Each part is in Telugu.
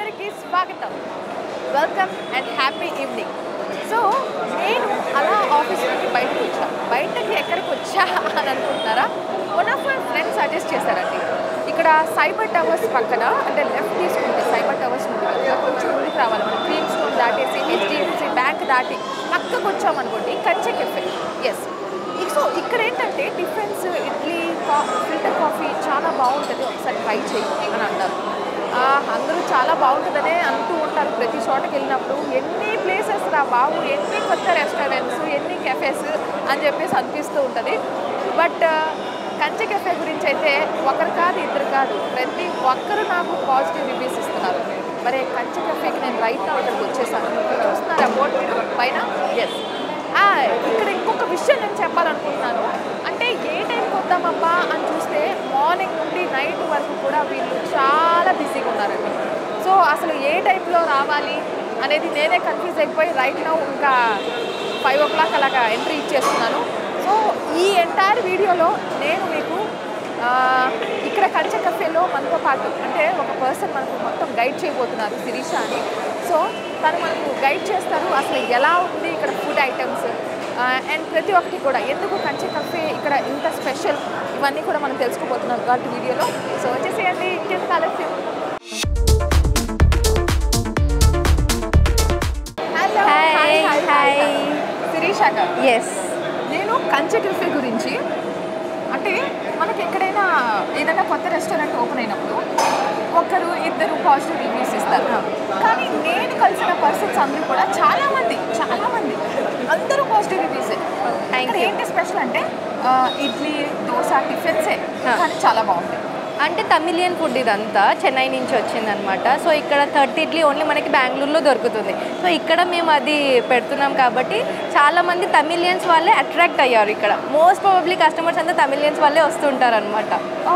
అందరికీ స్వాగతం welcome and happy evening so నేను అలా ఆఫీస్ నుండి బయటకు వచ్చా బయటకి ఎక్కడికి వచ్చా అని అనుకుంటున్నారా one of my friends suggest చేశారండి ఇక్కడ సైబర్ టవర్స్ పక్కన అంటే లెఫ్ట్ తీసుకుంటే సైబర్ టవర్స్ నుండి వెళ్తే కొంచెం ముందుకు రావాలి మనం క్రీమ్ స్టోన్ దాటేసి హెచ్డిఎఫ్సి బ్యాంక్ దాటి పక్కకు వచ్చామనుకోండి కంచె కెఫే ఎస్ సో ఇక్కడ ఏంటంటే టిఫిన్స్ ఇడ్లీ కా ఫిల్టర్ కాఫీ చాలా బాగుంటుంది ఒకసారి ట్రై చేయి అని అంటారు ఆ, అందరూ చాలా బాగుంటుందనే అంటూ ఉంటారు ప్రతి చోటకి వెళ్ళినప్పుడు ఎన్ని ప్లేసెస్ రా బాబు ఎన్ని కొత్త రెస్టారెంట్స్ ఎన్ని కెఫేస్ అని చెప్పేసి అనిపిస్తూ ఉంటుంది బట్ కంచె కెఫే గురించి అయితే ఒకరు కాదు ఇద్దరు కాదు ప్రతి ఒక్కరు నాకు పాజిటివ్ రివ్యూస్ ఇస్తున్నారు మరి కంచె కెఫేకి నేను రైట్ నా ఇక్కడికి వచ్చేసాను చూస్తున్నారా బోర్డు మీరు పైన ఎస్ ఆ, ఇక్కడ ఇంకొక విషయం నేను చెప్పాలనుకుంటున్నాను అంటే ఏ టైంకి వద్దామబ్బా అని చూస్తే మార్నింగ్ నుండి నైట్ వరకు కూడా వీళ్ళు చాలా బిజీగా ఉన్నారండి సో అసలు ఏ టైంలో రావాలి అనేది నేనే కన్ఫ్యూజ్ అయిపోయి రైట్ నౌ ఇంకా ఫైవ్ ఓ క్లాక్ అలాగా ఎంట్రీ ఇచ్చేస్తున్నాను సో ఈ ఎంటైర్ వీడియోలో నేను మీకు ఆ, ఇక్కడ కంచె కఫేలో మనతో పాటు అంటే ఒక పర్సన్ మనకు మొత్తం గైడ్ చేయబోతున్నారు శిరీష అని సో తను మనకు గైడ్ చేస్తారు అసలు ఎలా ఉంది ఇక్కడ ఫుడ్ ఐటమ్స్ అండ్ ప్రతి ఒక్కటి కూడా ఎందుకు కంచె కఫే ఇక్కడ ఇంత స్పెషల్ ఇవన్నీ కూడా మనం తెలుసుకోబోతున్నాం గాట్ వీడియోలో సో వచ్చేసేయండి ఇంకెందుకు ఆలస్యం హలో Hi, hi. శిరీష గారు ఎస్ నేను కంచె కెఫే గురించి అంటే మనకి ఎక్కడైనా ఏదైనా కొత్త రెస్టారెంట్ ఓపెన్ అయినప్పుడు ఒకరు ఇద్దరు పాజిటివ్ రివ్యూస్ ఇస్తారు కానీ నేను కలిసిన పర్సన్స్ అందరూ కూడా చాలా మంది చాలా మంది అందరూ పాజిటివ్ రివ్యూసే Thank ఇక్కడ you. ఏంటి స్పెషల్ అంటే ఆ, ఇడ్లీ దోశ టిఫిన్సే Huh. కానీ చాలా బాగుంటాయి అంటే తమిళియన్ ఫుడ్ ఇదంతా చెన్నై నుంచి వచ్చిందనమాట సో ఇక్కడ థర్టీ ఇడ్లీ ఓన్లీ మనకి బెంగళూరులో దొరుకుతుంది సో ఇక్కడ మేము అది పెడుతున్నాం కాబట్టి చాలా మంది తమిళియన్స్ వాళ్ళే అట్రాక్ట్ అయ్యారు ఇక్కడ మోస్ట్ ప్రాబబ్లీ కస్టమర్స్ అంతా తమిళియన్స్ వాళ్ళే వస్తుంటారు అనమాట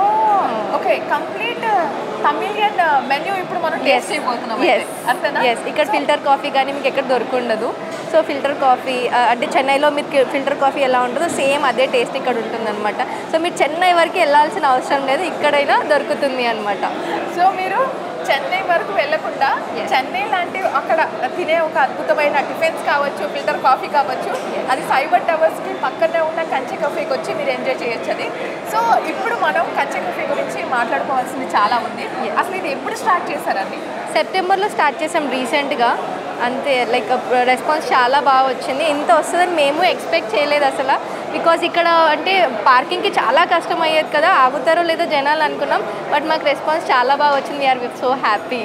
ఓకే కంప్లీట్ తమిళియన్ మెన్యూ ఇప్పుడు మనం టేస్ట్ చేయబోతున్నాం అయితే. ఎస్ అంతేనా ఎస్ ఇక్కడ ఫిల్టర్ కాఫీ కానీ మీకు ఎక్కడ దొరకుండదు సో ఫిల్టర్ కాఫీ అంటే చెన్నైలో మీకు ఫిల్టర్ కాఫీ ఎలా ఉంటుందో సేమ్ అదే టేస్ట్ ఇక్కడ ఉంటుందన్నమాట సో మీరు చెన్నై వరకు వెళ్ళాల్సిన అవసరం లేదు ఇక్కడైనా దొరుకుతుంది అనమాట సో మీరు చెన్నై వరకు వెళ్ళకుండా Yes. చెన్నై లాంటి అక్కడ తినే ఒక అద్భుతమైన టిఫిన్స్ కావచ్చు ఫిల్టర్ కాఫీ కావచ్చు అది సైబర్ టవర్స్కి పక్కనే ఉన్న కంచె కఫేకి వచ్చి మీరు ఎంజాయ్ చేయొచ్చు అది సో ఇప్పుడు మనం కంచె కఫే గురించి మాట్లాడుకోవాల్సింది చాలా ఉంది అసలు ఇది ఎప్పుడు స్టార్ట్ చేశారండి సెప్టెంబర్లో స్టార్ట్ చేసాం రీసెంట్గా అంతే లైక్ రెస్పాన్స్ చాలా బాగా వచ్చింది ఇంత వస్తుందని మేము ఎక్స్పెక్ట్ చేయలేదు అసలు బికాజ్ ఇక్కడ అంటే పార్కింగ్కి చాలా కష్టం అయ్యేది కదా ఆగుతారో లేదో జనాలు అనుకున్నాం బట్ మాకు రెస్పాన్స్ చాలా బాగా వచ్చింది వీఆర్ సో హ్యాపీ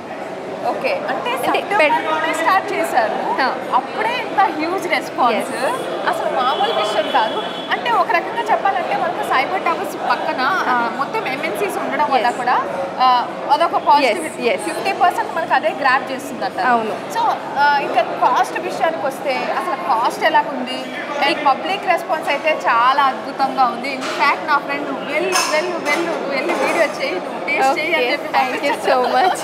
ఓకే అంటే అంటే సెప్టెంబర్లోనే స్టార్ట్ చేశారు Huh. అప్పుడే ఇంత హ్యూజ్ రెస్పాన్స్ అసలు మామూలు విషయం కాదు అంటే ఒక రకంగా చెప్పాలంటే మనకు సైబర్ టవర్స్ పక్కన ఆ, మొత్తం ఎంఎన్సీస్ ఉండడం వల్ల Yes. కూడా ఆ, అదొక positive Yes, yes. Fifty percent మనకు అదే గ్రాప్ చేస్తుందట అవును. సో ఇంకా కాస్ట్ విషయానికి వస్తే అసలు కాస్ట్ ఎలా ఉంది అండ్ పబ్లిక్ రెస్పాన్స్ అయితే చాలా అద్భుతంగా ఉంది ఇన్ఫాక్ట్ నా ఫ్రెండ్ వెళ్ళు వెళ్ళు వెళ్ళు నువ్వు వెళ్ళి వీడియో చేయి నువ్వు టేస్ట్ చేయి అని చెప్పి థ్యాంక్ యూ పంపించారు. సో మచ్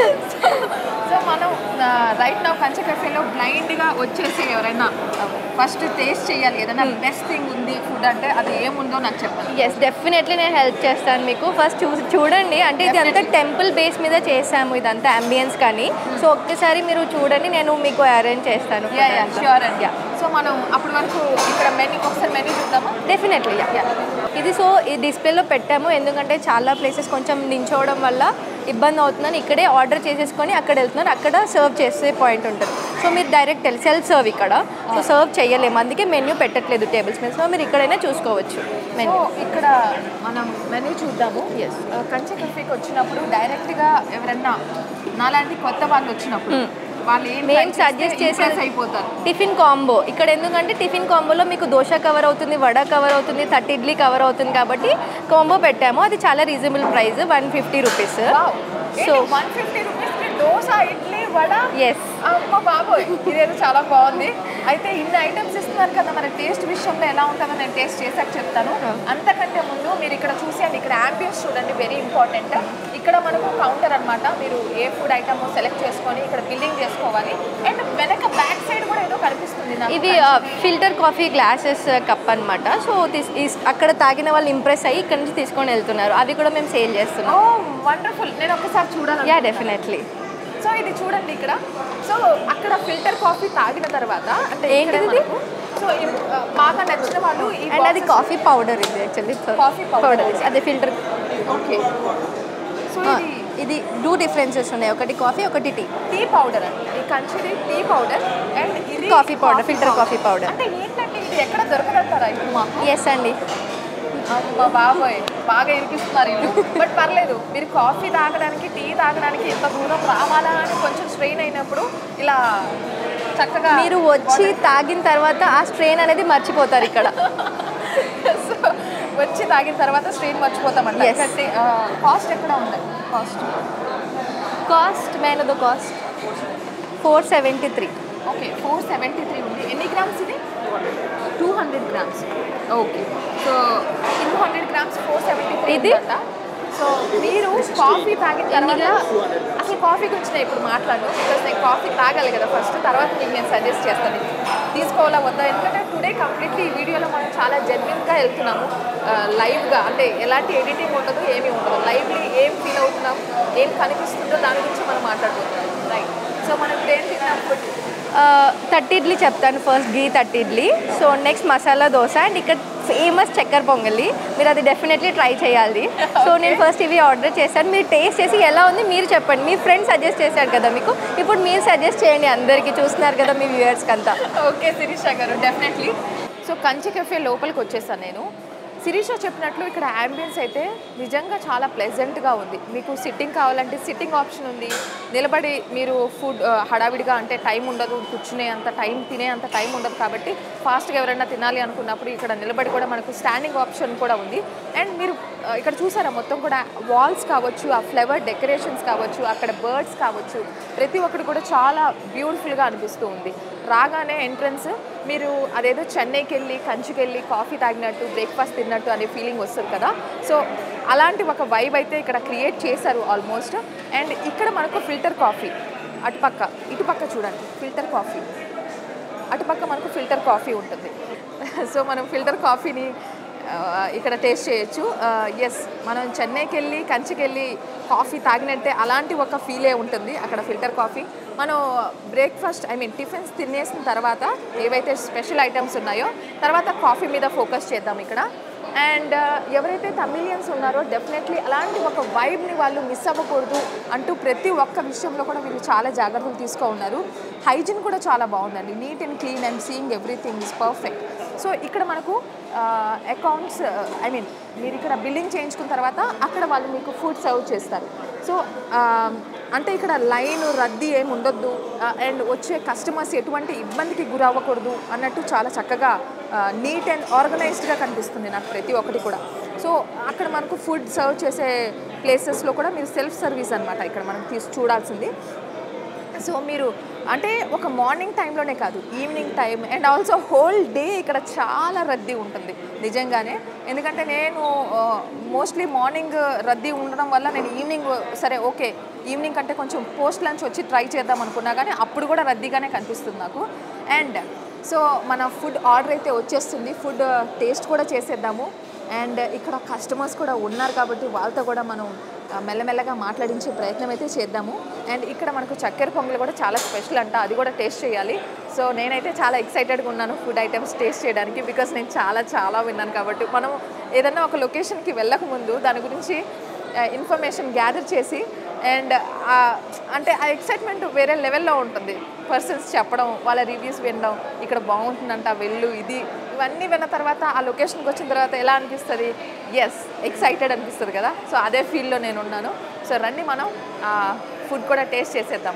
సో మనం రైట్ నా కంచె కఫేలో బ్లైండ్గా వచ్చేసి ఎవరైనా ఫస్ట్ టేస్ట్ చేయాలి ఏదైనా బెస్ట్ థింగ్ ఉంది ఫుడ్ అంటే అది ఏముందో నాకు చెప్పాలి ఎస్ డెఫినెట్లీ నేను హెల్ప్ చేస్తాను మీకు ఫస్ట్ చూ చూడండి అంటే ఇది అంతా టెంపుల్ బేస్ మీద చేసాము ఇదంతా అంబియన్స్ కానీ సో ఒక్కసారి మీరు చూడండి నేను మీకు అరేంజ్ చేస్తాను యా యా ష్యూర్ అండి సో మనం అప్పటి వరకు ఇక్కడ మెనూ ఒకసారి మెనూ చూద్దామా డెఫినెట్లీ ఇది సో ఈ డిస్ప్లేలో పెట్టాము ఎందుకంటే చాలా ప్లేసెస్ కొంచెం నించోవడం వల్ల ఇబ్బంది అవుతుందని ఇక్కడే ఆర్డర్ చేసేసుకొని అక్కడ వెళ్తున్నారు అక్కడ సర్వ్ చేసే పాయింట్ ఉంటుంది సో మీరు డైరెక్ట్ సెల్ఫ్ సర్వ్ ఇక్కడ సో సర్వ్ చేయలేము అందుకే మెన్యూ పెట్టట్లేదు టేబుల్స్ మీద సో మీరు ఇక్కడైనా చూసుకోవచ్చు సో మెన్యూ ఇక్కడ మనం మెనూ చూద్దాము Yes. ఆ, కంచె కఫేకి వచ్చినప్పుడు డైరెక్ట్గా ఎవరన్నా నాలాంటి కొత్త వాళ్ళు వచ్చినప్పుడు వాళ్ళు ఏం మేము try చేస్తే సజెస్ట్ చేసే impress అయిపోతారు టిఫిన్ కాంబో ఇక్కడ ఎందుకంటే టిఫిన్ కాంబోలో మీకు దోశ కవర్ అవుతుంది వడ కవర్ అవుతుంది థర్టీ ఇడ్లీ కవర్ అవుతుంది కాబట్టి కాంబో పెట్టాము అది చాలా reasonable price one fifty rupees so so one fifty రూపీస్కి దోశ ఇడ్లీ వడ ఎస్ అమ్మ బాబోయ్ ఇదేదో చాలా బాగుంది అయితే ఇన్ని ఐటమ్స్ ఇస్తున్నారు కదా మన టేస్ట్ విషయంలో ఎలా ఉంటుందో నేను టేస్ట్ చేశాక చెప్తాను అంతకంటే ముందు మీరు ఇక్కడ చూసేయండి ఇక్కడ యాంబియన్స్ చూడండి వెరీ ఇంపార్టెంట్ ఇక్కడ మనకు కౌంటర్ అన్నమాట మీరు ఏ ఫుడ్ ఐటమ్ సెలెక్ట్ చేసుకొని ఇక్కడ బిల్లింగ్ చేసుకోవాలి అండ్ వెనక బ్యాక్ సైడ్ కూడా ఏదో కనిపిస్తుంది నాకు. ఇవి ఫిల్టర్ కాఫీ గ్లాసెస్ కప్ అన్నమాట సో తీస్- ఈ- అక్కడ తాగిన వాళ్ళు ఇంప్రెస్ అయ్యి ఇక్కడ నుంచి తీసుకొని వెళ్తున్నారు అవి కూడా మేము సేల్ చేస్తున్నాం ఓ వండర్ఫుల్ నేను ఒకసారి చూడాలి యా డెఫినెట్లీ సో ఇది చూడండి ఇక్కడ సో అక్కడ ఫిల్టర్ కాఫీ తాగిన తర్వాత అంటే ఏంటిది ఇక్కడే ఇది? మనకు సో ఇది, ఆ, బాగా నచ్చిన వాళ్ళు ఈ అండ్ అది కాఫీ పౌడర్ ఇది యాక్చువల్లీ Coffee powder. పౌడర్ అదే ఫిల్టర్ ఓకే సో ఇది ఇది టూ డిఫరెన్సెస్ ఉన్నాయి ఒకటి కాఫీ ఒకటి టీ టీ పౌడర్ అండి ఈ కంచిది టీ పౌడర్ అండ్ ఇది Coffee powder, filter coffee powder. అంటే ఏంటంటే ఇది ఎక్కడ దొరకదంటారా ఇప్పుడు మాకు ఎస్ అండి అమ్మ బాబోయ్ బాగా ఇరికిస్తున్నారు ఇల్లు బట్ పర్లేదు మీరు కాఫీ తాగడానికి టీ తాగడానికి ఎంత దూరం రావాలా అని కొంచెం స్ట్రెయిన్ అయినప్పుడు ఇలా చక్కగా మీరు వచ్చి తాగిన తర్వాత ఆ స్ట్రెయిన్ అనేది మర్చిపోతారు ఇక్కడ So, వచ్చి తాగిన తర్వాత స్ట్రెయిన్ మర్చిపోతామంట Yes. కాస్ట్ ఎక్కడ ఉంది కాస్ట్ కాస్ట్ మేన the cost four seventy three okay four seventy three ఉంది ఎన్ని గ్రామ్స్ ఇది two hundred grams okay so two hundred grams four seventy three ఇది? సో మీరు కాఫీ తాగిన తర్వాత అసలు కాఫీ గురించి నేను ఇప్పుడు మాట్లాడు బికాస్ నేను కాఫీ తాగాలి కదా ఫస్ట్ తర్వాత మీకు నేను సజెస్ట్ చేస్తాను ఇది. తీసుకోవాలా వద్దా ఎందుకంటే టుడే కంప్లీట్లీ ఈ వీడియోలో మనం చాలా జెన్యున్గా వెళ్తున్నాము లైవ్గా అంటే ఎలాంటి ఎడిటింగ్ ఉండదు ఏమీ ఉండదు లైవ్లీ ఏం ఫీల్ అవుతున్నాం ఏం కనిపిస్తుందో దాని గురించి మనం మాట్లాడుకుంటున్నాం రైట్ సో మనం ఇప్పుడు ఏం తిన్నాం ఫుడ్ థర్టీ ఇడ్లీ చెప్తాను first ghee thirty idli so next masala dosa and ఇక్కడ ఫేమస్ చక్కెర పొంగలి మీరు అది డెఫినెట్లీ ట్రై చేయాలి సో నేను ఫస్ట్ ఇవి ఆర్డర్ చేశాను మీరు టేస్ట్ చేసి ఎలా ఉంది మీరు చెప్పండి మీ ఫ్రెండ్ సజెస్ట్ చేశాడు కదా మీకు ఇప్పుడు మీరు సజెస్ట్ చేయండి అందరికీ చూస్తున్నారు కదా మీ వ్యూవర్స్కి అంతా ఓకే శిరీష గారు డెఫినెట్లీ సో కంచి కెఫే లోపలికి వచ్చేసాను నేను శిరీష చెప్పినట్లు ఇక్కడ అంబియన్స్ అయితే నిజంగా చాలా ప్లెజెంట్గా ఉంది మీకు సిట్టింగ్ కావాలంటే సిట్టింగ్ ఆప్షన్ ఉంది నిలబడి మీరు ఫుడ్ హడావిడిగా అంటే టైం ఉండదు కూర్చునే అంత టైం తినే అంత టైం ఉండదు కాబట్టి ఫాస్ట్గా ఎవరైనా తినాలి అనుకున్నప్పుడు ఇక్కడ నిలబడి కూడా మనకు స్టాండింగ్ ఆప్షన్ కూడా ఉంది అండ్ మీరు ఆ, ఇక్కడ చూసారా మొత్తం కూడా వాల్స్ కావచ్చు ఆ ఫ్లవర్ డెకరేషన్స్ కావచ్చు అక్కడ బర్డ్స్ కావచ్చు ప్రతి ఒక్కటి కూడా చాలా బ్యూటిఫుల్గా అనిపిస్తూ ఉంది రాగానే ఎంట్రన్స్ మీరు అదేదో చెన్నైకి వెళ్ళి కంచికి వెళ్ళి కాఫీ తాగినట్టు బ్రేక్ఫాస్ట్ తిన్నట్టు అనే ఫీలింగ్ వస్తుంది కదా సో అలాంటి ఒక వైబ్ అయితే ఇక్కడ క్రియేట్ చేశారు ఆల్మోస్ట్ అండ్ ఇక్కడ మనకు ఫిల్టర్ కాఫీ అటుపక్క ఇటుపక్క చూడండి ఫిల్టర్ కాఫీ అటుపక్క మనకు ఫిల్టర్ కాఫీ ఉంటుంది సో మనం ఫిల్టర్ కాఫీని ఆ, ఇక్కడ టేస్ట్ చేయొచ్చు ఎస్ మనం చెన్నైకి వెళ్ళి కంచికి వెళ్ళి కాఫీ తాగినట్టే అలాంటి ఒక ఫీలే ఉంటుంది అక్కడ ఫిల్టర్ కాఫీ మనం బ్రేక్ఫాస్ట్ ఐ మీన్ టిఫిన్స్ తినేసిన తర్వాత ఏవైతే స్పెషల్ ఐటమ్స్ ఉన్నాయో తర్వాత కాఫీ మీద ఫోకస్ చేద్దాం ఇక్కడ అండ్ ఎవరైతే తమిళియన్స్ ఉన్నారో డెఫినెట్లీ అలాంటి ఒక వైబ్ని వాళ్ళు మిస్ అవ్వకూడదు అంటూ ప్రతి ఒక్క విషయంలో కూడా వీళ్ళు చాలా జాగ్రత్తలు తీసుకో ఉన్నారు హైజీన్ కూడా చాలా బాగుందండి neat and clean and seeing everything is perfect so ఇక్కడ మనకు అకౌంట్స్ ఐ మీన్ మీరు ఇక్కడ బిల్లింగ్ చేయించుకున్న తర్వాత అక్కడ వాళ్ళు మీకు ఫుడ్ సర్వ్ చేస్తారు సో అంటే ఇక్కడ లైన్ రద్దీ ఏమి ఉండొద్దు అండ్ వచ్చే కస్టమర్స్ ఎటువంటి ఇబ్బందికి గురవ్వకూడదు అన్నట్టు చాలా చక్కగా నీట్ అండ్ ఆర్గనైజ్డ్గా కనిపిస్తుంది నాకు ప్రతి ఒక్కటి కూడా సో అక్కడ మనకు ఫుడ్ సర్వ్ చేసే ప్లేసెస్లో కూడా మీరు సెల్ఫ్ సర్వీస్ అనమాట ఇక్కడ మనం తీసి చూడాల్సింది సో మీరు అంటే ఒక మార్నింగ్ టైంలోనే కాదు evening time and also whole day ఇక్కడ చాలా రద్దీ ఉంటుంది నిజంగానే ఎందుకంటే నేను మోస్ట్లీ మార్నింగ్ రద్దీ ఉండడం వల్ల నేను ఈవినింగ్ సరే ఓకే ఈవినింగ్ కంటే కొంచెం పోస్ట్ లంచ్ వచ్చి ట్రై చేద్దాం అనుకున్నా కానీ అప్పుడు కూడా రద్దీగానే కనిపిస్తుంది నాకు అండ్ సో మన ఫుడ్ ఆర్డర్ అయితే వచ్చేస్తుంది ఫుడ్ టేస్ట్ కూడా చేసేద్దాము అండ్ ఇక్కడ కస్టమర్స్ కూడా ఉన్నారు కాబట్టి వాళ్ళతో కూడా మనం ఆ, మెల్లమెల్లగా మాట్లాడించే ప్రయత్నం అయితే చేద్దాము అండ్ ఇక్కడ మనకు చక్కెర పొంగల్ కూడా చాలా స్పెషల్ అంట అది కూడా టేస్ట్ చేయాలి సో నేనైతే చాలా ఎక్సైటెడ్గా ఉన్నాను ఫుడ్ ఐటమ్స్ టేస్ట్ చేయడానికి బికాస్ నేను చాలా చాలా విన్నాను కాబట్టి మనం ఏదన్నా ఒక లొకేషన్కి వెళ్ళక ముందు దాని గురించి ఇన్ఫర్మేషన్ గ్యాదర్ చేసి అండ్ అంటే ఆ ఎక్సైట్మెంట్ వేరే లెవెల్లో ఉంటుంది పర్సన్స్ చెప్పడం వాళ్ళ రివ్యూస్ వినడం ఇక్కడ బాగుంటుందంట వెళ్ళు ఇది ఇవన్నీ విన్న తర్వాత ఆ లొకేషన్కి వచ్చిన తర్వాత ఎలా అనిపిస్తుంది ఎస్ ఎక్సైటెడ్ అనిపిస్తుంది కదా సో అదే ఫీల్డ్లో నేను ఉన్నాను సో రండి మనం ఫుడ్ కూడా టేస్ట్ చేసేద్దాం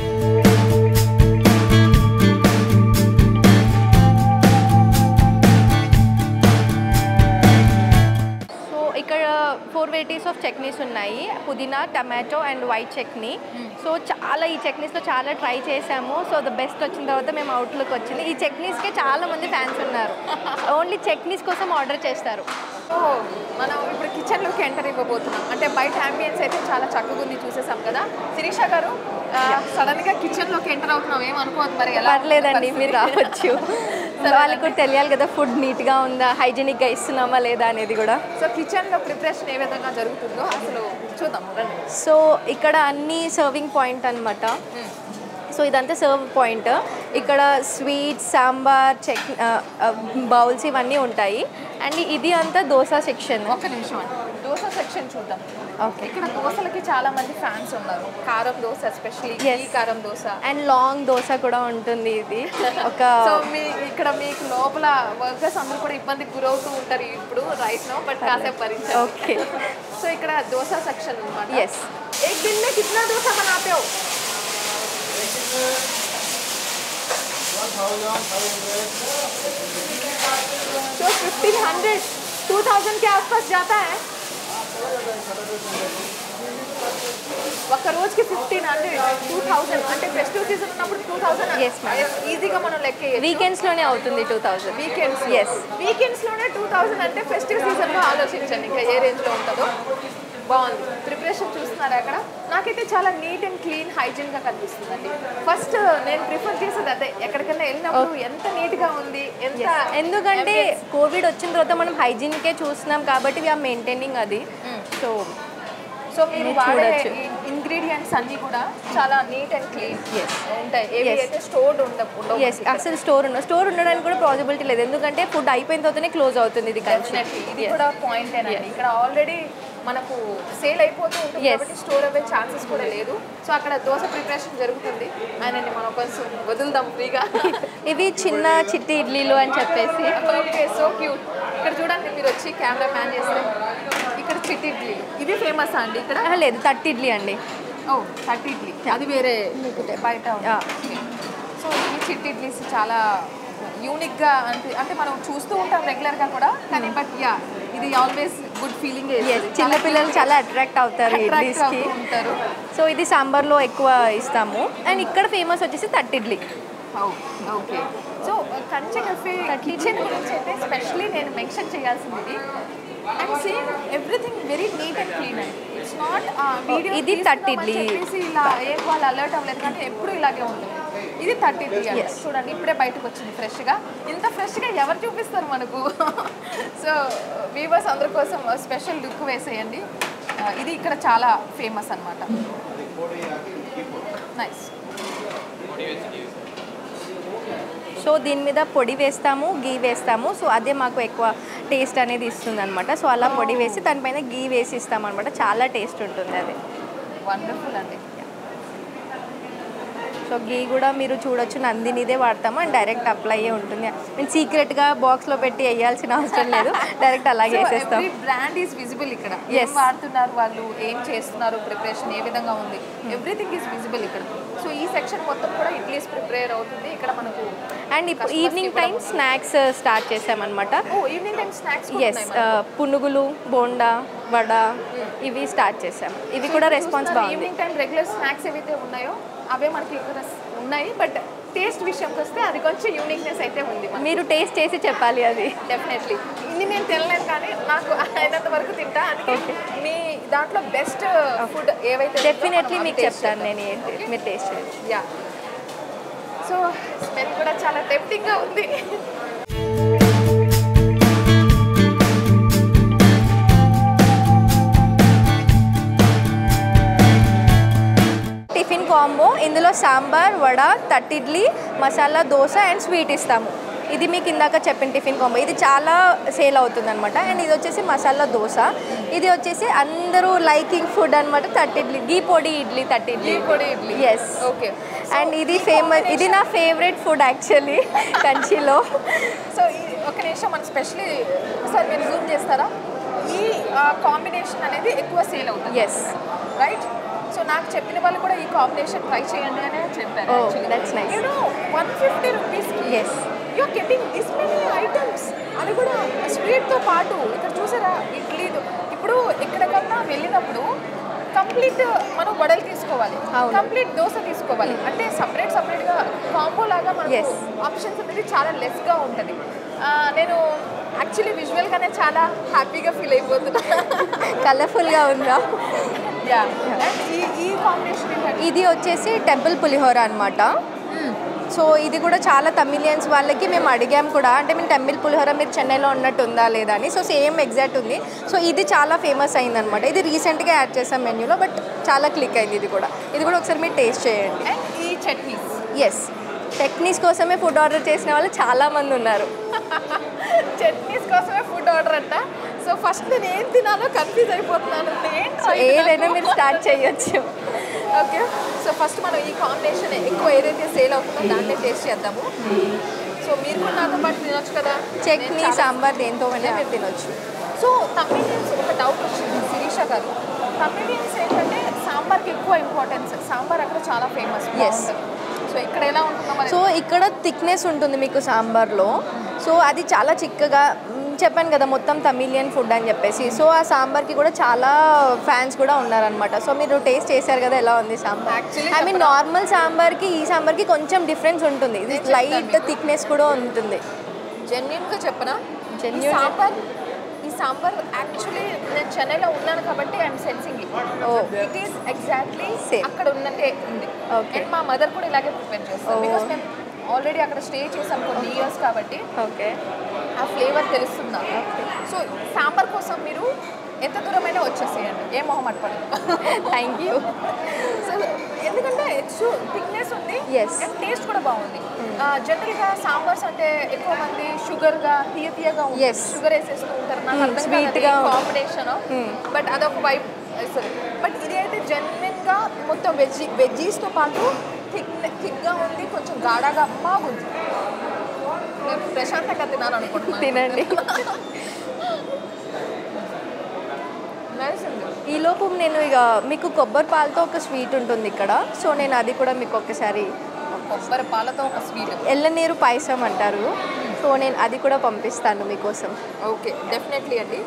సో ఇక్కడ ఫోర్ వెరైటీస్ ఆఫ్ చట్నీస్ ఉన్నాయి పుదీనా tomato and white chutney so చాలా ఈ చట్నీస్లో చాలా ట్రై చేసాము సో ద బెస్ట్ వచ్చిన తర్వాత మేము అవుట్లుక్ వచ్చింది ఈ చట్నీస్కే చాలా మంది ఫ్యాన్స్ ఉన్నారు ఓన్లీ చట్నీస్ కోసం ఆర్డర్ చేస్తారు సో మనం ఇప్పుడు కిచెన్లోకి ఎంటర్ ఇవ్వబోతున్నాం అంటే బయట అంబియన్స్ అయితే చాలా చక్కగా ఉంది చూసేసాం కదా శిరీష గారు సడన్గా కిచెన్లోకి ఎంటర్ అవుతున్నాం ఏమనుకోవద్దు మరి ఎలా పర్లేదండి మీరు రావచ్చు వాళ్ళకి కూడా తెలియాలి కదా ఫుడ్ నీట్గా ఉందా హైజీనిక్గా ఇస్తున్నామా లేదా అనేది కూడా సో కిచెన్లో ప్రిపరేషన్ ఏ విధంగా జరుగుతుందో అసలు చూద్దాం రండి సో ఇక్కడ అన్ని సర్వింగ్ పాయింట్ అనమాట సో ఇదంతా సర్వ్ పాయింట్ ఇక్కడ స్వీట్ సాంబార్ చెక్ బౌల్స్ ఇవన్నీ ఉంటాయి అండ్ ఇది అంతా దోశ సెక్షన్ ఒక్క నిమిషం అండి దోశ సెక్షన్ చూద్దాం ఓకే ఇక్కడ దోశలకి చాలా మంది ఫ్యాన్స్ ఉన్నారు కారం దోశ ఎస్పెషల్లీ Yes. ఈ కారం దోశ అండ్ లాంగ్ దోశ కూడా ఉంటుంది ఇది ఒక సో మీ ఇక్కడ మీకు లోపల వర్కర్స్ అందరూ కూడా ఇబ్బందికి గురవుతూ ఉంటారు ఇప్పుడు రైట్ నో బట్ కాసేపు భరించారు ఓకే సో ఇక్కడ దోశ సెక్షన్ అనమాట Yes. एक दिन में कितना डोसा बनाते हो तो फिफ्टीन हंड्रेड टू थाउजेंड के आसपास जाता है ఒక రోజుకి ఫిఫ్టీన్ హండ్రెడ్ టూ థౌసండ్ అంటే ఫెస్టివ్ సీజన్ ఉన్నప్పుడు టూ థౌసండ్ Yes, ma'am. ఈజీగా మనం లెక్క వీకెండ్స్లోనే అవుతుంది two thousand weekends Yes. Weekends లోనే టూ థౌసండ్ అంటే ఫెస్టివ్ సీజన్ లో ఆలోచించండి ఇంకా ఏ రేంజ్ లో ఉంటుందో బాగుంది ప్రిపరేషన్ చూస్తున్నారా అక్కడ నాకైతే చాలా నీట్ అండ్ క్లీన్ హైజీన్ గా కనిపిస్తుందండి ఫస్ట్ నేను ప్రిఫర్ చేసేది అదే ఎక్కడికైనా వెళ్ళినప్పుడు ఎంత నీట్ గా ఉంది ఎంత ఎందుకంటే కోవిడ్ వచ్చిన తర్వాత మనం హైజీనికే చూస్తున్నాం కాబట్టి వీఆర్ మెయింటైనింగ్ అది సో సో మీరు మీరు వాడే చూడొచ్చు. ఇంగ్రీడియంట్స్ అన్ని కూడా చాలా నీట్ అండ్ క్లీన్ Yes. ఉంటాయి ఏవి Yes. అయితే స్టోర్డ్ ఉండ ఉండవు ఎస్ అసలు స్టోర్ ఉన్న స్టోర్ ఉండడానికి కూడా పాసిబిలిటీ లేదు ఎందుకంటే ఫుడ్ అయిపోయిన తర్వాతనే క్లోజ్ అవుతుంది ఇది కలిసి Definitely. ఇది కూడా పాయింట్ ఇక్కడ ఆల్రెడీ మనకు సేల్ అయిపోతూ ఉంటుంది Yes. కాబట్టి స్టోర్ అయ్యే ఛాన్సెస్ కూడా లేదు సో అక్కడ దోశ ప్రిపరేషన్ జరుగుతుంది ఆయనని మనం కొంచెం వదులుదాం ఫ్రీగా ఇవి చిన్న చిట్టి ఇడ్లీలు అని చెప్పేసి ఓకే సో క్యూట్ ఇక్కడ చూడండి మీరు వచ్చి కెమెరా మ్యాన్ చేస్తే ఇక్కడ చిట్టి ఇడ్లీ ఇవి ఫేమస్ అండి ఇక్కడ ఆహా, లేదు తట్టి ఇడ్లీ అండి ఓ థర్టీ ఇడ్లీ అది వేరే బయట ఉంది. Yeah. Okay. సో ఈ చిట్టి ఇడ్లీస్ చాలా యూనిక్గా అంటే అంటే మనం చూస్తూ ఉంటాం రెగ్యులర్గా కూడా కానీ బట్ యా ఇది ఆల్వేస్ గుడ్ ఫీలింగ్ ఎస్ చిన్న పిల్లలు చాలా అట్రాక్ట్ అవుతారు ఇడ్లీస్కి ఉంటారు సో ఇది సాంబార్లో ఎక్కువ ఇస్తాము అండ్ ఇక్కడ ఫేమస్ వచ్చేసి తట్టి ఇడ్లీ ఓకే సో కంచె కఫే కిచెన్ గురించి అయితే స్పెషలీ నేను మెన్షన్ చేయాల్సింది and same everything very neat and clean అండి ఇట్స్ నాట్ వీడియో ఇది తట్టి ఇడ్లీ. చెప్పేసి ఇలా ఏ వాళ్ళు అలర్ట్ అవ్వలేదు కానీ ఎప్పుడు ఇలాగే ఉంటుంది ఇది థర్టీ ఇడ్లీ అండి Yes. చూడండి ఇప్పుడే బయటకు వచ్చింది ఫ్రెష్గా ఇంత ఫ్రెష్గా ఎవరు చూపిస్తారు మనకు సో వీవర్స్ అందరి కోసం స్పెషల్ లుక్ వేసేయండి ఆ, ఇది ఇక్కడ చాలా ఫేమస్ అనమాట నైస్ సో దీని మీద పొడి వేస్తాము గీ వేస్తాము సో అదే మాకు ఎక్కువ టేస్ట్ అనేది ఇస్తుంది అనమాట సో అలా పొడి వేసి దానిపైన గీ వేసి ఇస్తాం అనమాట చాలా టేస్ట్ ఉంటుంది అది వండర్ఫుల్ అండి సో గీ కూడా మీరు చూడొచ్చు నందినిదే వాడతాము అండ్ డైరెక్ట్ అప్లై అయ్యే ఉంటుంది నేను సీక్రెట్గా బాక్స్లో పెట్టి వేయాల్సిన అవసరం లేదు డైరెక్ట్ అలాగే వేసేస్తాం ఎవ్రీ బ్రాండ్ ఈస్ విజిబుల్ ఇక్కడ ఏం Yes. వాడుతున్నారు వాళ్ళు ఏం చేస్తున్నారు ప్రిపరేషన్ ఏ విధంగా ఉంది ఎవ్రీథింగ్ ఈస్ విజిబుల్ ఇక్కడ సో ఈ సెక్షన్ మొత్తం కూడా ఇడ్లీస్ ప్రిపేర్ అవుతుంది ఇక్కడ మనకు అండ్ ఇప్పుడు Customers ఈవినింగ్ కి టైం స్నాక్స్ స్టార్ట్ చేసామన్నమాట oh evening time snacks yes పునుగులు బోండా వడ ఇవి స్టార్ట్ చేసాం ఇవి కూడా రెస్పాన్స్ బాగుంది ఈవినింగ్ టైం రెగ్యులర్ స్నాక్స్ ఏవైతే ఉన్నాయో అవే మనకి ఇక్కడ ఉన్నాయి బట్ టేస్ట్ విషయంకి వస్తే అది కొంచెం యూనిక్నెస్ అయితే ఉంది మనకి. మీరు టేస్ట్ చేసి చెప్పాలి అది డెఫినెట్లీ ఇన్ని నేను తినలేను కానీ నాకు అయినంత వరకు తింటా అందుకే మీ దాంట్లో బెస్ట్ ఫుడ్ ఏవైతే ఉందో డెఫినెట్లీ మనం మీకు taste చెప్తాను చేద్దాం. నేను ఏంటి మీరు టేస్ట్ చేయండి యా సో స్మెల్ కూడా చాలా టెంప్టింగ్గా ఉంది టిఫిన్ కాంబో ఇందులో సాంబార్ వడ తట్టిడ్లీ మసాలా దోశ అండ్ స్వీట్ ఇస్తాము ఇది మీకు ఇందాక చెప్పిన టిఫిన్ కాంబో ఇది చాలా సేల్ అవుతుంది అనమాట అండ్ ఇది వచ్చేసి మసాలా దోశ ఇది వచ్చేసి అందరూ లైకింగ్ ఫుడ్ అనమాట తట్టిడ్లీ గీ పొడి ఇడ్లీ తట్టిడ్లీ గీ పొడి ఇడ్లీ. ఎస్ ఓకే అండ్ ఇది ఫేమస్ ఇది నా ఫేవరెట్ ఫుడ్ యాక్చువల్లీ కంచిలో సో ఈ ఒక నిమిషం మన స్పెషలీ సార్ మీరు జూమ్ చేస్తారా ఈ కాంబినేషన్ అనేది ఎక్కువ సేల్ అవుతుంది ఎస్ రైట్ సో నాకు చెప్పిన వాళ్ళు కూడా ఈ కాంబినేషన్ ట్రై చేయండి అనే చెప్పారు Oh, that's nice. నేను వన్ ఫిఫ్టీ రూపీస్కి yes you getting this many items అది కూడా స్వీట్తో పాటు ఇక్కడ చూసారా ఇడ్లీ ఇప్పుడు ఎక్కడికన్నా వెళ్ళినప్పుడు కంప్లీట్ మనం వడలు తీసుకోవాలి అవును. కంప్లీట్ దోశ తీసుకోవాలి అంటే సపరేట్ సపరేట్గా కాంబో లాగా మనకు Yes. ఆప్షన్స్ అనేది చాలా లెస్గా ఉంటుంది ఆ, నేను యాక్చువల్లీ విజువల్గానే చాలా హ్యాపీగా ఫీల్ అయిపోతున్నా కలర్ఫుల్గా ఉందా యా అండ్ ఈ ఈ కాంబినేషన్ ఏంటంటే ఇది వచ్చేసి టెంపుల్ పులిహోర అనమాట సో ఇది కూడా చాలా తమిళియన్స్ వాళ్ళకి మేము అడిగాం కూడా అంటే మేము తమిళ్ పులిహోర మీరు చెన్నైలో ఉన్నట్టు ఉందా లేదా అని సో సేమ్ ఎగ్జాక్ట్ ఉంది సో ఇది చాలా ఫేమస్ అయిందనమాట ఇది రీసెంట్గా యాడ్ చేసాం మెన్యూలో బట్ చాలా క్లిక్ అయింది ఇది కూడా ఇది కూడా ఒకసారి మీరు టేస్ట్ చేయండి అండ్ ఈ చట్నీస్ ఎస్ టెక్నీస్ కోసమే ఫుడ్ ఆర్డర్ చేసిన వాళ్ళు చాలా మంది ఉన్నారు చట్నీస్ కోసమే ఫుడ్ ఆర్డర్ అంట సో ఫస్ట్ నేను ఏం తినాలో కన్ఫ్యూజ్ అయిపోతున్నాను సో ఏదైనా మీరు స్టార్ట్ చేయొచ్చు ఓకే సో ఫస్ట్ మనం ఈ కాంబినేషన్ ఎక్కువ ఏదైతే సేల్ అవుతుందో దాన్నే టేస్ట్ చేద్దాము సో మీరు కూడా నాతో పాటు తినొచ్చు కదా చట్నీ నేను చాలా- సాంబార్ దేంతో అయినా మీరు తినొచ్చు సో తమిళియన్స్ ఒక డౌట్ వచ్చింది శిరీష గారు తమిళియన్స్ ఏంటంటే సాంబార్కి ఎక్కువ ఇంపార్టెన్స్ సాంబార్ అక్కడ చాలా ఫేమస్ Yes. సో ఇక్కడ ఎలా ఉంటుందో మరి సో ఇక్కడ థిక్నెస్ ఉంటుంది మీకు సాంబార్లో సో అది చాలా చిక్కగా మ్, చెప్పాను కదా మొత్తం తమిళియన్ ఫుడ్ అని చెప్పేసి సో ఆ సాంబార్కి కూడా చాలా ఫ్యాన్స్ కూడా ఉన్నారనమాట సో మీరు టేస్ట్ చేశారు కదా ఎలా ఉంది sambar Actually I mean normal సాంబార్కి ఈ సాంబార్కి కొంచెం డిఫరెన్స్ ఉంటుంది ఇది నేను లైట్ చెప్తాను థిక్నెస్ కూడా ఉంటుంది జెన్యున్గా చెప్పనా ఈ Genuine. సాంబార్ ఈ సాంబార్ యాక్చువల్లీ నేను చెన్నైలో ఉన్నాను కాబట్టి I'm sensing oh it is exactly Same. అక్కడ ఉన్నట్టే ఉంది Okay. అండ్ మా మదర్ కూడా ఇలాగే ప్రిపేర్ చేస్తారు Oh. బికాస్ మేము ఆల్రెడీ అక్కడ స్టే చేసాం కొన్ని ఇయర్స్ కాబట్టి ఓకే ఆ ఫ్లేవర్ తెలుస్తుంది నాకు. సో సాంబార్ కోసం మీరు ఎంత దూరమైనా వచ్చేసేయండి ఏ మొహమాట పడదు థ్యాంక్ యూ సో ఎందుకంటే ఇట్స్ థిక్నెస్ ఉంది Yes. అండ్ టేస్ట్ కూడా బాగుంది జనరల్గా సాంబార్స్ అంటే ఎక్కువ మంది షుగర్గా తీయ తీయగా Yes. షుగర్ వేసేస్తూ ఉంటారు నాకు Hmm, అర్థం sweet కాదు గా కాంబినేషన్ Hmm. బట్ అదొక వైబ్ ఇస్తుంది బట్ ఇది అయితే జెన్యున్గా మొత్తం వెజ్ వెజ్జీస్తో పాటు థిక్ థిక్గా ఉంది కొంచెం గాఢగా బాగుంది నేను ప్రశాంతంగా తినాలి అనుకుంటున్నాను తినండి నైస్ ఉంది ఈ లోపు నేను ఇక మీకు కొబ్బరి పాలతో ఒక స్వీట్ ఉంటుంది ఇక్కడ సో నేను అది కూడా మీకు ఒకసారి కొబ్బరి పాలతో ఒక స్వీట్ ఎల్లనీరు పాయసం అంటారు సో నేను అది కూడా పంపిస్తాను మీకోసం ఓకే డెఫినెట్లీ అండి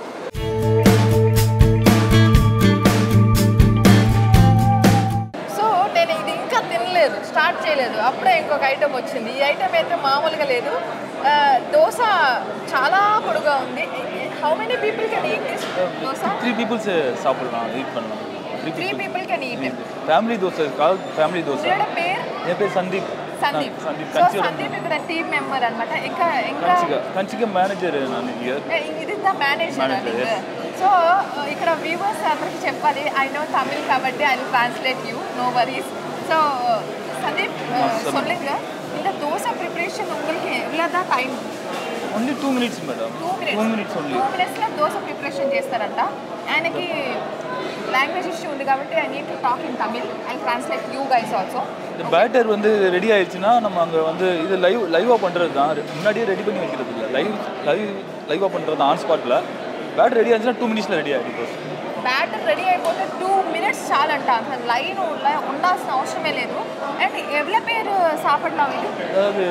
సో నేను ఇది ఇంకా తినలేదు స్టార్ట్ చేయలేదు అప్పుడే ఇంకొక ఐటెం వచ్చింది ఈ ఐటెం అయితే మామూలుగా లేదు ఆ, దోశ చాలా పొడుగా ఉంది how many people can eat this dosa three peoples சாப்பிடலாம் ஈட் பண்ணலாம் three three people can eat family dosa கால் ஃபேமிலி தோசை వీళ్ళ పేరు என் பேர் சந்தீப் సందీప్ சந்தீப் సో கஞ்சிகா సందీప్ ఇక్కడ టీమ్ మెంబర్ అన్నమాట ఇంకా ఇంకా கஞ்சிகா கஞ்சிகா மேனேஜர் நான் இயர் ఇది the manager Manager, yes. So ఇక్కడ వ్యూవర్స్ అందరికి చెప్పాలి ఐ నో తమిళ్ కాబట్టి I translate you no worries so Sandeep சொல்லுங்க. சொல்லுங்க இந்த தோசை ப்ரிப்பரேஷன் உங்களுக்கு எவ்வளோதான் time only two minutes madam two minutes two minutes only two మినిట్స్లో దోశ ప్రిపరేషన్ చేస్తారంట ఆయనకి లాంగ్వేజ్ ఇష్యూ ఉంది కాబట్టి I need to talk in Tamil I translate you guys also இந்த பேட்டர் வந்து ரெடி ஆயிடுச்சுன்னா நம்ம அங்கே வந்து இது லைவ் லைவாக பண்ணுறது தான் முன்னாடியே ரெடி பண்ணி வைக்கிறது இல்லை லைவ் லைவ் லைவாக பண்ணுறது ஆன் ஸ்பாட்டில் பேட்டர் ரெடி ஆச்சுன்னா டூ மினிட்ஸில் ரெடி ஆகிடும் బ్యాటర్ రెడీ అయిపోతే టూ మినిట్స్ చాలంట అసలు లైన్ ఉండాల్సిన అవసరమే లేదు అండ్ ఎవరి పేరు సాపడலாம் ఇది அதாவது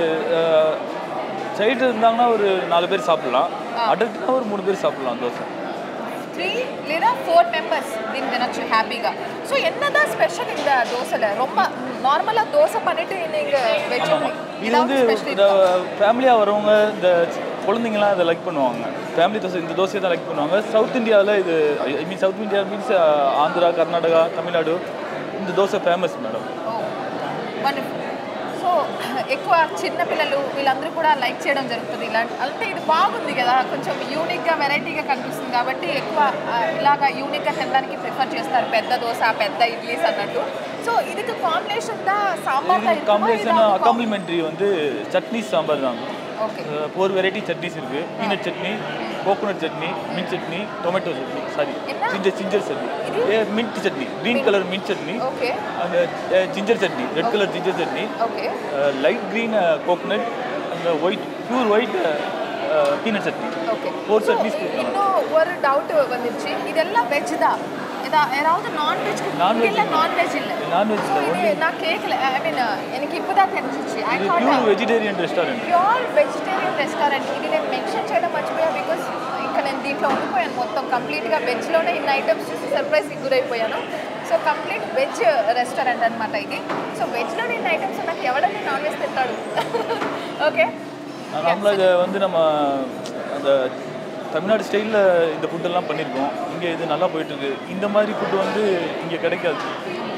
சைடு இருந்தாங்கன்னா ஒரு நாலு பேர் சாப்பிடலாம் அடல்ட்னா ஒரு மூணு பேர் சாப்பிடலாம் தோசை த்ரீ లేదా ఫోర్ మెంబర్స్ దీన్ని తినొచ్చు హ్యాపీగా ஸோ என்னதான் ஸ்பெஷல் இந்த தோசையில் ரொம்ப நார்மலாக தோசை பண்ணிட்டு நீங்கள் வெஜ் ஆமாம் இது வந்து இந்த ஃபேமிலியாக வரவங்க இந்த குழந்தைங்களாம் இதை லைக் பண்ணுவாங்க ஃபேமிலி தோசை இந்த தோசையை தான் லைக் பண்ணுவாங்க சவுத் இந்தியாவில் இது I mean south India means Andhra Karnataka Tamil Nadu இந்த dosa famous madam wonderful so ఎక్కువ చిన్న పిల్లలు వీళ్ళందరూ కూడా లైక్ చేయడం జరుగుతుంది ఇలాంటి అంటే ఇది బాగుంది కదా కొంచెం యూనిక్గా వెరైటీగా కనిపిస్తుంది కాబట్టి ఎక్కువ ఆ, ఇలాగా యూనిక్గా తినడానికి ప్రిఫర్ చేస్తారు పెద్ద దోశ పెద్ద ఇడ్లీస్ అన్నట్టు సో ఇది కాంబినేషన్ దా సాంబార్ இது காம்பினேஷன் அக்காம்ப்ளிமெண்ட்ரி வந்து சட்னி சாம்பார் தான் ఓకే ஃபோர் வெரைட்டி சட்னிஸ் இருக்குது peanut chutney coconut chutney mint chutney tomato chutney sorry என்ன? ஜிஞ்சர் ஜிஞ்சர் சட்னி ஏ mint chutney green colour mint chutney okay அந்த ginger chutney red colour ginger chutney okay light green coconut அந்த white pure white peanut chutney okay four chutneys இன்னும் ஒரு டவுட் வந்துருச்சு இதெல்லாம் வெஜ் தான் இதா யாராவது நான்வெஜ் Non-veg இல்லை நான்வெஜ் இல்லை நான்வெஜ் ஸோ இது நான் கேட்கல ஐ மீன் எனக்கு இப்போ தான் தெரிஞ்சிச்சு ఐ இது thought pure vegetarian restaurant pure vegetarian restaurant ఇది నేను మెన్షన్ చేయడం మర్చిపోయా బికాస్ ఇంకా నేను దీంట్లో ఉండిపోయాను మొత్తం కంప్లీట్గా వెజ్లోనే ఇన్ని ఐటమ్స్ చూసి సర్ప్రైజ్కి గురైపోయాను సో కంప్లీట్ వెజ్ రెస్టారెంట్ అనమాట ఇది సో వెజ్లోనే ఇన్ని ఐటమ్స్ నాకు ఎవడన్నా నాన్ వెజ్ తింటాడు ఓకే நார்மலாக இதை வந்து நம்ம அந்த தமிழ்நாடு ஸ்டைலில் இந்த ஃபுட்டெல்லாம் பண்ணியிருக்கோம் இங்கே இது நல்லா போயிட்டுருக்கு இந்த மாதிரி ஃபுட்டு வந்து இங்கே கிடைக்காது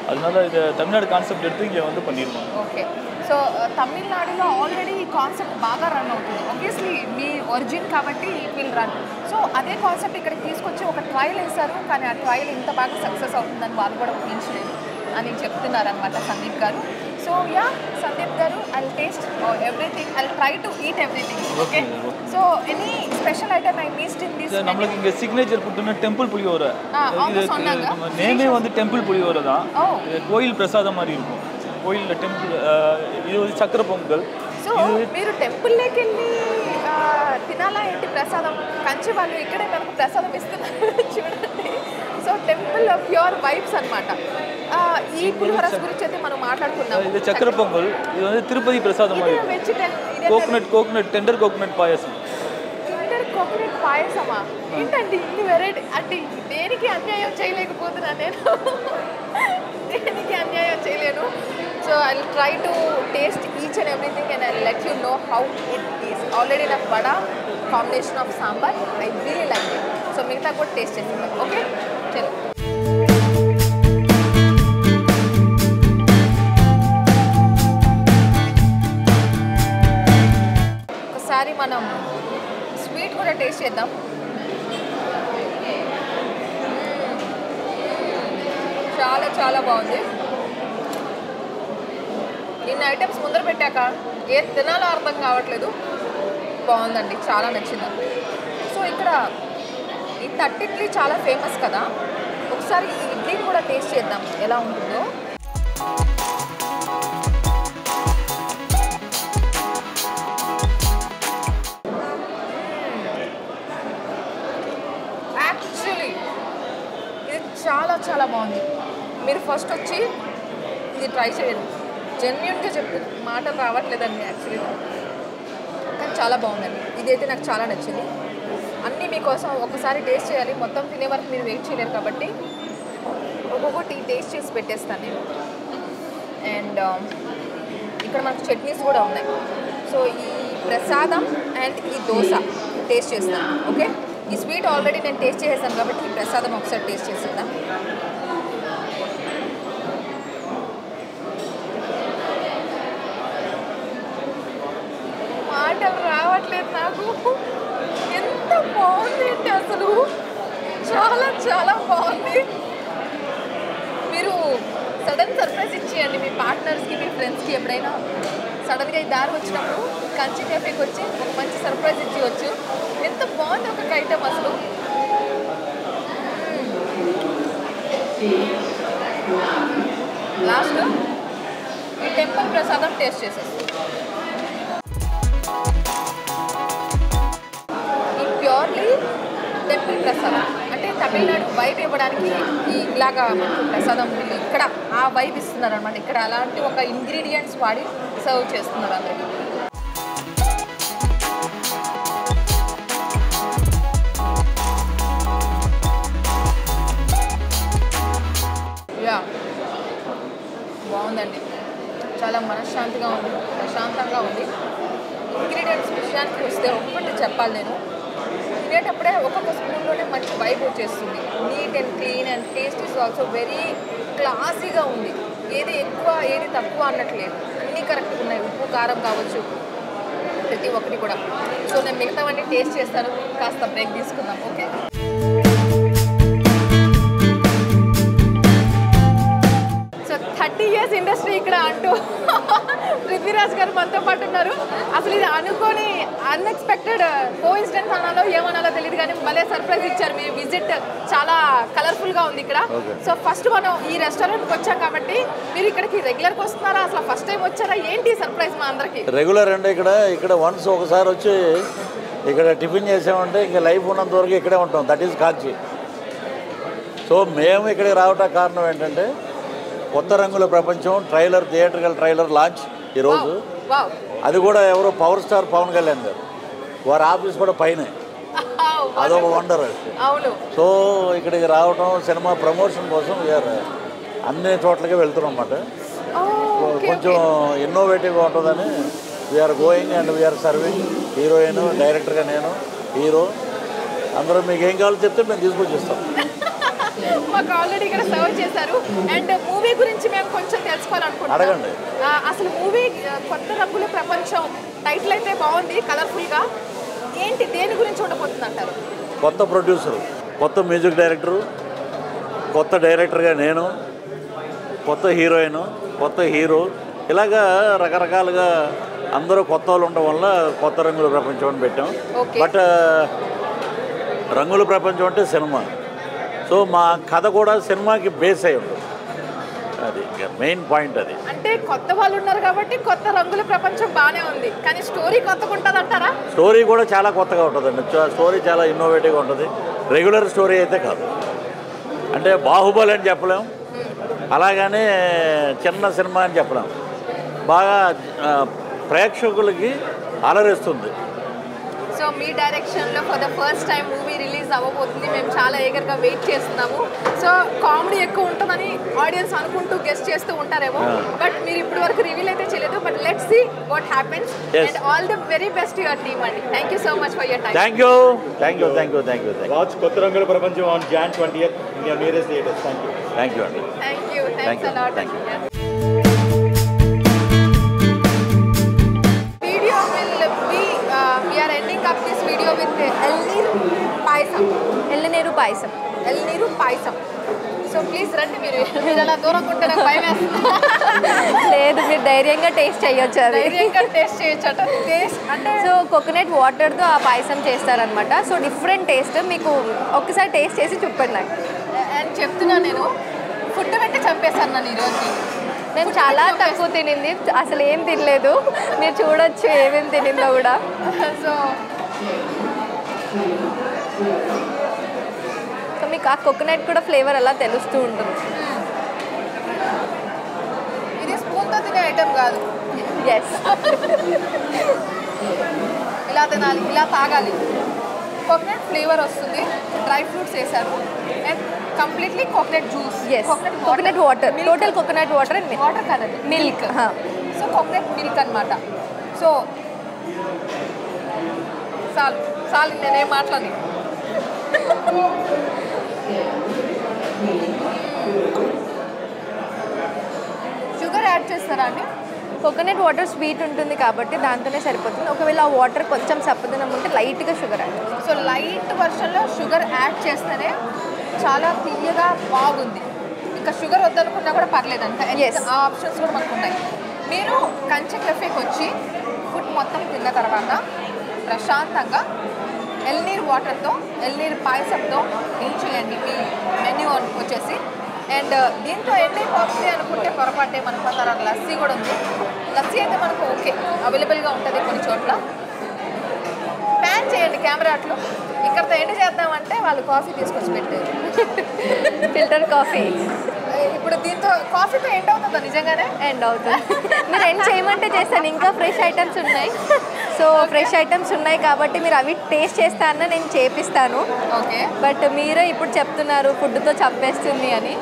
அதனால இதை தமிழ்நாடு கான்செப்ட் எடுத்து இங்கே வந்து பண்ணியிருக்கோம் ఓకే సో తమిళనాడులో ఆల్రెడీ ఈ కాన్సెప్ట్ బాగా రన్ అవుతుంది ఆబ్వియస్లీ మీ ఒరిజిన్ కాబట్టి ఇట్ విల్ రన్ సో అదే కాన్సెప్ట్ ఇక్కడికి తీసుకొచ్చి ఒక ట్రయల్ వేశారు కానీ ఆ ట్రయల్ ఇంత బాగా సక్సెస్ అవుతుందని వాళ్ళు కూడా ఊహించలేదు అని చెప్తున్నారు అనమాట సందీప్ గారు so yeah Sandeep garu I taste everything I try to eat everything okay so any special item I missed in this இது நம்மளுக்கு இங்கே சிக்னேச்சர் ஃபுட்டுன்னா டெம்பிள் புளியோரை ஆ, அவங்க இது சொன்னாங்க. நேமே வந்து டெம்பிள் புளியோரை தான் ஓ. இது கோயில் பிரசாதம் மாதிரி இருக்கும் கோயிலில் டெம்பிள் இது வந்து சக்கரை பொங்கல் సో మీరు టెంపుల్లోకి వెళ్ళి ఆ, తినాలా ఏంటి ప్రసాదం కంచి వాళ్ళు ఇక్కడే మనకు ప్రసాదం ఇస్తున్నారు చూడండి సో టెంపుల్ ప్యూర్ వైబ్స్ అనమాట ఈ పులిహోరస్ గురించి అయితే మనం మాట్లాడుకున్నాం இது சக்கரை பொங்கல் இது வந்து திருப்பதி பிரசாதம் மாதிரி ఇది వెజ్ ఇది coconut coconut tender coconut payasam tender coconut పాయసమా ఏంటండి ఇన్ని వెరైటీ అంటే దేనికి అన్యాయం చేయలేకపోతున్నా నేను దేనికి అన్యాయం చేయలేను so I try to taste each and everything and I let you know how it is already నాకు vada combination of sambar I really like it so మిగతా కూడా టేస్ట్ చేస్తాను ఓకే చలో ఒకసారి మనం స్వీట్ కూడా టేస్ట్ చేద్దాం చాలా చాలా బాగుంది ఇన్ని ఐటమ్స్ ముందర పెట్టాక ఏ తినాలో అర్థం కావట్లేదు బాగుందండి చాలా నచ్చింది సో ఇక్కడ ఈ తట్టి ఇడ్లీ చాలా ఫేమస్ కదా ఒకసారి ఈ ఇడ్లీని కూడా టేస్ట్ చేద్దాం ఎలా ఉంటుందో యాక్చువల్లీ ఇది చాలా చాలా బాగుంది మీరు ఫస్ట్ వచ్చి ఇది ట్రై చేయండి జెన్యున్గా చెప్తాను మాటలు రావట్లేదండి యాక్చువల్లీ కానీ చాలా బాగుందండి ఇదైతే నాకు చాలా నచ్చింది అన్నీ మీకోసం ఒకసారి టేస్ట్ చేయాలి మొత్తం తినే వరకు మీరు వెయిట్ చేయలేరు కాబట్టి ఒక్కొక్కటి టేస్ట్ చేసి పెట్టేస్తాను నేను అండ్ ఇక్కడ మనకు చట్నీస్ కూడా ఉన్నాయి సో ఈ ప్రసాదం అండ్ ఈ దోశ టేస్ట్ చేస్తాను ఓకే ఈ స్వీట్ ఆల్రెడీ నేను టేస్ట్ చేసేసాను కాబట్టి ఈ ప్రసాదం ఒకసారి టేస్ట్ చేసేద్దాం మాటలు రావట్లేదు నాకు ఎంత బాగుంది అంటే అసలు చాలా చాలా బాగుంది మీరు సడన్ సర్ప్రైజ్ ఇచ్చేయండి మీ పార్ట్నర్స్కి మీ ఫ్రెండ్స్కి ఎప్పుడైనా సడన్గా ఈ దారి వచ్చినప్పుడు కంచి కేఫేకి వచ్చి ఒక మంచి సర్ప్రైజ్ ఇచ్చేయచ్చు ఎంత బాగుంది ఒక ఐటమ్ అసలు లాస్ట్ ఈ టెంపుల్ ప్రసాదం టేస్ట్ చేసేస్తాం ఈ ప్యూర్లీ టెంపుల్ ప్రసాదం అంటే తమిళనాడు వైబ్ ఇవ్వడానికి ఈ ఇలాగా మనకు ప్రసాదం వీళ్ళు ఇక్కడ ఆ వైబ్ ఇస్తున్నారు అనమాట ఇక్కడ అలాంటి ఒక ఇంగ్రీడియంట్స్ వాడి సర్వ్ చేస్తున్నారు అందరికి యా బాగుందండి చాలా మనశ్శాంతిగా ఉంది ప్రశాంతంగా ఉంది ఇంగ్రీడియంట్స్ విషయానికి వస్తే ఒక్కటి చెప్పాలి నేను తినేటప్పుడే ఒక్కొక్క స్పూన్లోనే మంచి వైబ్ వచ్చేస్తుంది neat and clean and taste is also very క్లాసీగా ఉంది ఏది ఎక్కువ ఏది తక్కువ అన్నట్లేదు అన్నీ కరెక్ట్గా ఉన్నాయి ఉప్పు కారం కావచ్చు ప్రతి ఒక్కటి కూడా సో నేను మిగతావన్నీ టేస్ట్ చేస్తాను కాస్త బ్రేక్ తీసుకుందాం okay so thirty years industry ఇక్కడ అంటూ పృథ్వీరాజ్ గారు మనతో పాటు ఉన్నారు అసలు ఇది అనుకోని అన్ఎక్స్పెక్టెడ్ కో ఇన్సిడెన్స్ అనాలో ఏమనాలో తెలియదు కానీ భలే సర్ప్రైజ్ ఇచ్చారు మీ విజిట్ చాలా కలర్ఫుల్గా ఉంది ఇక్కడ సో ఫస్ట్ మనం ఈ రెస్టారెంట్కి వచ్చాం కాబట్టి మీరు ఇక్కడికి రెగ్యులర్గా వస్తున్నారా అసలు ఫస్ట్ టైం వచ్చారా ఏంటి సర్ప్రైజ్ మా అందరికి రెగ్యులర్ అండి ఇక్కడ ఇక్కడ వన్స్ ఒకసారి వచ్చి ఇక్కడ టిఫిన్ చేసామంటే ఇంకా లైఫ్ ఉన్నంత వరకు ఇక్కడే ఉంటాం దట్ ఈస్ కాంచి సో మేము ఇక్కడికి రావడానికి కారణం ఏంటంటే Kotha Rangula Prapancham trailer theatrical trailer launch ఈరోజు వావ్ అది కూడా ఎవరో పవర్ స్టార్ పవన్ కళ్యాణ్ గారు వారి ఆఫీస్ కూడా పైనే అదొక వండర్ అది అవును సో ఇక్కడికి రావడం సినిమా ప్రమోషన్ కోసం వీఆర్ అన్ని చోట్లకి వెళ్తున్నాం అన్నమాట ఓ, ఓకే కొంచెం ఇన్నోవేటివ్గా ఉంటుందని we are going and we are serving heroine డైరెక్టర్గా నేను హీరో అందరూ మీకు ఏం కావాలో చెప్తే మేము తీసుకొచ్చి ఇస్తాం మాకు ఆల్రెడీ ఇక్కడ సర్వ్ చేశారు అండ్ మూవీ గురించి మేము కొంచెం తెలుసుకోవాలనుకుంటున్నాం అడగండి. ఆ, అసలు మూవీ కొత్త రంగుల ప్రపంచం టైటిల్ అయితే బాగుంది కలర్ఫుల్గా ఏంటి దేని గురించి ఉండబోతుంది అంటారు కొత్త ప్రొడ్యూసరు కొత్త మ్యూజిక్ డైరెక్టరు కొత్త డైరెక్టర్గా నేను కొత్త హీరోయిన్ కొత్త హీరో ఇలాగా రకరకాలుగా అందరూ కొత్త వాళ్ళు ఉండడం వల్ల కొత్త రంగుల ప్రపంచం అని పెట్టాం Okay. బట్ రంగుల ప్రపంచం అంటే సినిమా సో మా కథ కూడా సినిమాకి బేస్ అయి ఉంటుంది అది మెయిన్ పాయింట్ అది అంటే కొత్త వాళ్ళు ఉన్నారు కాబట్టి కొత్త రంగుల ప్రపంచం బాగానే ఉంది కానీ స్టోరీ కొత్తగా ఉంటుంది అంటారా స్టోరీ కూడా చాలా కొత్తగా ఉంటుందండి చా- స్టోరీ చాలా ఇన్నోవేటివ్గా ఉంటుంది రెగ్యులర్ స్టోరీ అయితే కాదు అంటే బాహుబలి అని చెప్పలేం అలాగనే చిన్న సినిమా అని చెప్పలేం బాగా ఆ, ప్రేక్షకులకి అలరిస్తుంది సో మీ డైరెక్షన్లో for the first time movie release అవ్వబోతుంది మేము చాలా ఏగర్గా వెయిట్ చేస్తున్నాము సో కామెడీ ఎక్కువ ఉంటుందని ఆడియన్స్ అనుకుంటూ గెస్ట్ చేస్తూ ఉంటారేమో Yeah. బట్ మీరు ఇప్పటి వరకు రివీల్ అయితే చేయలేదు but let's see what happens Yes. And all the very best your team అండి thank you so much for your time thank you thank you thank you thank you thank Watch Kottarangal Prapancham on Jan 20th in your nearest theaters. Thank you. Thank you అండి thank you Thank thanks you. A lot Thank you. Video will be we are ending up this video with elaneer payasam elaneer payasam elaneer payasam so please రండి మీరు మీరు అలా దూరం ఉంటే నాకు భయం వేస్తుంది లేదు మీరు ధైర్యంగా టేస్ట్ చేయొచ్చు అది ధైర్యంగా టేస్ట్ చేయొచ్చు అట టేస్ట్ అంటే సో కోకోనట్ వాటర్తో ఆ పాయసం చేస్తారనమాట సో డిఫరెంట్ టేస్ట్ మీకు ఒక్కసారి టేస్ట్ చేసి చూపండి నాకు అని చెప్తున్నా నేను ఫుడ్ పెట్టి చంపేశాను నన్ను ఈరోజు మేము చాలా తక్కువ తినింది అసలు ఏం తినలేదు మీరు చూడొచ్చు ఏమేమి తినిందో కూడా సో సో మీకు ఆ కోకోనట్ కూడా ఫ్లేవర్ అలా తెలుస్తూ ఉంటుంది ఇది స్పూన్తో తినే ఐటెం కాదు ఎస్ ఇలా తినాలి ఇలా తాగాలి కోకోనట్ ఫ్లేవర్ వస్తుంది డ్రై ఫ్రూట్స్ వేశారు and completely coconut juice yes coconut water total coconut water and water కాదండి మిల్క్ సో కోకోనట్ మిల్క్ అన్నమాట సో చాలు చాలు నేనేం మాట్లాడి షుగర్ యాడ్ చేస్తారా అండి కోకోనట్ వాటర్ స్వీట్ ఉంటుంది కాబట్టి దాంతోనే సరిపోతుంది ఒకవేళ ఆ వాటర్ కొంచెం సప్పదనం ఉంటే లైట్గా షుగర్ యాడ్ సో లైట్ వర్షన్లో షుగర్ యాడ్ చేస్తేనే చాలా తీయగా బాగుంది ఇంకా షుగర్ వద్దనుకున్నా కూడా పర్లేదు అంట Yes. ఆ ఆప్షన్స్ కూడా మనకు ఉన్నాయి మీరు కంచె కెఫేకి వచ్చి ఫుడ్ మొత్తం తిన్న తర్వాత ప్రశాంతంగా ఎల్నీరు వాటర్తో ఎల్నీరు పాయసంతో ఏం చేయండి మీ మెన్యూ వచ్చేసి అండ్ దీంతో ఎండ్ అయిపోతుంది అనుకుంటే పొరపాటే మన ప్రకారం లస్సీ కూడా ఉంది లస్సీ అయితే మనకు ఓకే అవైలబుల్గా ఉంటుంది కొన్ని చోట్ల ప్యాన్ చేయండి కెమెరా అట్లు ఇక్కడతో ఎండ్ చేద్దామంటే వాళ్ళు కాఫీ తీసుకొచ్చి పెట్టారు ఫిల్టర్ కాఫీ ఇప్పుడు దీంతో కాఫీతో ఎండ్ అవుతుందా నిజంగానే ఎండ్ అవుతుంది మీరు ఎండ్ చేయమంటే చేస్తాను ఇంకా ఫ్రెష్ ఐటమ్స్ ఉన్నాయి సో ఫ్రెష్ ఐటమ్స్ ఉన్నాయి కాబట్టి మీరు అవి టేస్ట్ చేస్తానని నేను చేపిస్తాను ఓకే బట్ మీరే ఇప్పుడు చెప్తున్నారు ఫుడ్తో చంపేస్తుంది అని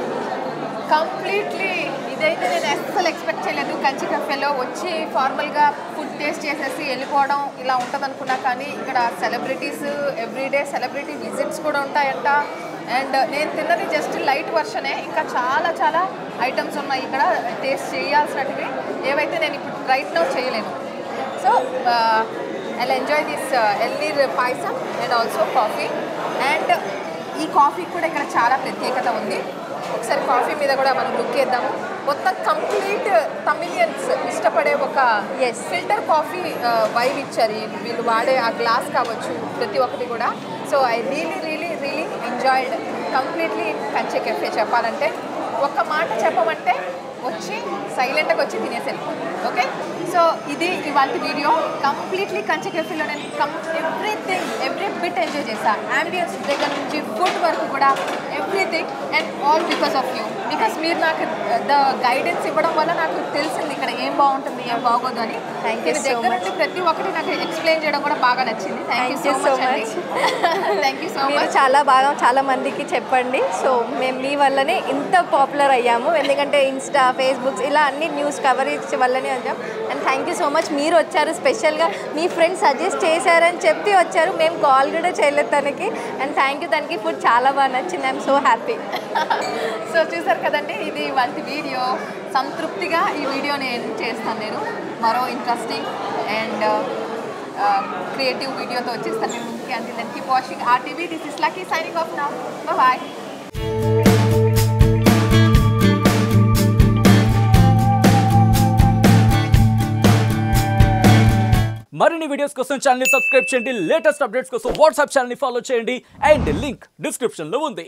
కంప్లీట్లీ ఇదైతే నేను అస్సలు ఎక్స్పెక్ట్ చేయలేదు కంచి కఫేలో వచ్చి ఫార్మల్గా ఫుడ్ టేస్ట్ చేసేసి వెళ్ళిపోవడం ఇలా ఉంటుంది అనుకున్నా కానీ ఇక్కడ సెలబ్రిటీస్ ఎవ్రీడే సెలబ్రిటీ విజిట్స్ కూడా ఉంటాయంట అండ్ నేను తిన్నది జస్ట్ లైట్ వర్షనే ఇంకా చాలా చాలా ఐటమ్స్ ఉన్నాయి ఇక్కడ టేస్ట్ చేయాల్సినటివి ఏవైతే నేను ఇప్పుడు రైట్ నౌ చేయలేను so I enjoy this elaneer payasam and also coffee and ఈ కాఫీ కూడా ఇక్కడ చాలా ప్రత్యేకత ఉంది ఒకసారి కాఫీ మీద కూడా మనం లుక్ వేద్దాము మొత్తం కంప్లీట్ తమిళియన్స్ ఇష్టపడే ఒక Yes. ఫిల్టర్ కాఫీ వైవ్ ఇచ్చారు ఈ వీళ్ళు వాడే ఆ గ్లాస్ కావచ్చు ప్రతి ఒక్కటి కూడా so I really really really enjoyed completely Kanche cafe చెప్పాలంటే ఒక్క మాట చెప్పమంటే వచ్చి సైలెంట్గా వచ్చి తినేసి వెళ్ళిపోండి ఓకే సో ఇది ఇవాళ వీడియో కంప్లీట్లీ కంచె కెఫేలో నేను come everything every bit enjoy చేశాను అంబియన్స్ దగ్గర నుంచి ఫుడ్ వరకు కూడా everything and all because of you because మీరు నాకు ద గైడెన్స్ ఇవ్వడం వల్ల నాకు తెలిసింది ఇక్కడ ఏం బాగుంటుంది ఏం బాగోదు అని Thank you మీరు so దగ్గర much. నుండి ప్రతి ఒక్కటి నాకు ఎక్స్ప్లెయిన్ చేయడం కూడా బాగా నచ్చింది thank you Thank so you so much thank you so మీరు మచ్ చాలా బాగా చాలా మందికి చెప్పండి సో మేము మీ వల్లనే ఇంత పాపులర్ అయ్యాము ఎందుకంటే ఇన్స్టా ఫేస్బుక్స్ ఇలా అన్ని న్యూస్ కవరేజ్ వల్లనే వచ్చాం and thank you so much మీరు వచ్చారు స్పెషల్గా మీ ఫ్రెండ్స్ సజెస్ట్ చేశారని చెప్పి వచ్చారు మేము కాల్ కూడా చేయలేదు తనకి అండ్ థ్యాంక్ యూ తనకి ఫుడ్ చాలా బాగా నచ్చింది ఐఎమ్ సో హ్యాపీ సో చూసారు కదండి ఇది వంటి వీడియో సంతృప్తిగా ఈ వీడియోని ఎండ్ చేస్తాను నేను మరో ఇంట్రెస్టింగ్ అండ్ క్రియేటివ్ వీడియోతో వచ్చేస్తాను నేను ముందుకి అంటే then keep watching RTV this is Lucky signing off now bye మరిన్ని వీడియోస్ కోసం ఛానల్ సబ్స్క్రైబ్ చేయండి లేటెస్ట్ అప్డేట్స్ కోసం వాట్సాప్ ఛానల్ ఫాలో చేయండి అండ్ లింక్ డిస్క్రిప్షన్ లో ఉంది